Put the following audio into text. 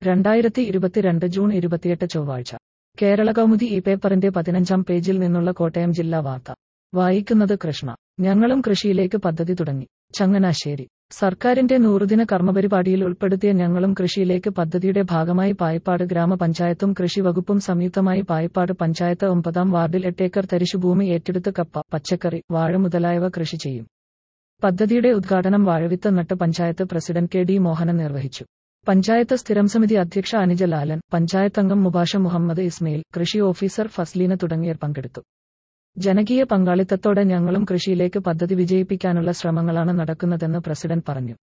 രണ്ടായിരത്തി ഇരുപത്തിരണ്ട് ജൂൺ ഇരുപത്തിയെട്ട് ചൊവ്വാഴ്ച കേരള കൗമുദി ഈ പേപ്പറിന്റെ പതിനഞ്ചാം പേജിൽ നിന്നുള്ള കോട്ടയം ജില്ലാ വാർത്ത വായിക്കുന്നത് കൃഷ്ണ ഞങ്ങളും കൃഷിയിലേക്ക് പദ്ധതി തുടങ്ങി ചങ്ങനാശ്ശേരി സർക്കാരിന്റെ നൂറുദിന കർമ്മപരിപാടിയിൽ ഉൾപ്പെടുത്തിയ ഞങ്ങളും കൃഷിയിലേക്ക് പദ്ധതിയുടെ ഭാഗമായി പായിപ്പാട് ഗ്രാമപഞ്ചായത്തും കൃഷി വകുപ്പും സംയുക്തമായി പായിപ്പാട് പഞ്ചായത്ത് ഒമ്പതാം വാർഡിൽ എട്ടേക്കർ തരിശുഭൂമി ഏറ്റെടുത്ത് കപ്പ പച്ചക്കറി വാഴ മുതലായവ കൃഷി ചെയ്യും പദ്ധതിയുടെ ഉദ്ഘാടനം വാഴവിത്ത് നട്ട് panchayat president K D Mohanan നിർവഹിച്ചു പഞ്ചായത്ത് സ്ഥിരം സമിതി അധ്യക്ഷ അനിജ ലാലൻ പഞ്ചായത്ത് അംഗം മുബാഷ മുഹമ്മദ് ഇസ്മയിൽ കൃഷി ഓഫീസർ ഫസ്ലീന തുടങ്ങിയവർ പങ്കെടുത്തു ജനകീയ പങ്കാളിത്തത്തോടെ ഞങ്ങളും കൃഷിയിലേക്ക് പദ്ധതി വിജയിപ്പിക്കാനുള്ള ശ്രമങ്ങളാണ് നടക്കുന്നതെന്ന് പ്രസിഡന്റ് പറഞ്ഞു